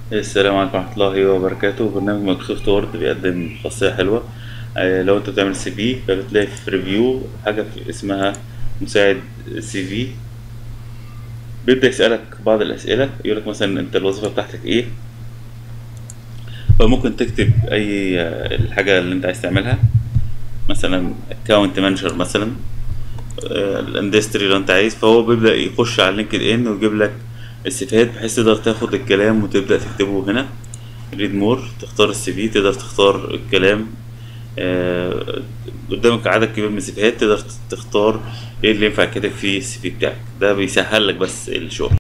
السلام عليكم ورحمة الله وبركاته برنامج مايكروسوفت وورد بيقدم خاصية حلوة آه، لو انت بتعمل سي في فبتلاقي في ريفيو حاجة في- اسمها مساعد سي في بيبدأ يسألك بعض الأسئلة يقولك مثلا انت الوظيفة بتاعتك ايه فممكن تكتب أي آه، الحاجة اللي انت عايز تعملها مثلا اكونت مانجر مثلا آه، الاندستري لو انت عايز فهو بيبدأ يخش على لينكد ان ويجيب لك السيفيهات بحيث تقدر تاخد الكلام وتبدأ تكتبه هنا ريد مور تختار السي في تقدر تختار الكلام آه، قدامك عدد كبير من السيفيهات تقدر تختار ايه اللي ينفع يتكتب في السي في بتاعك ده بيسهل لك بس الشغل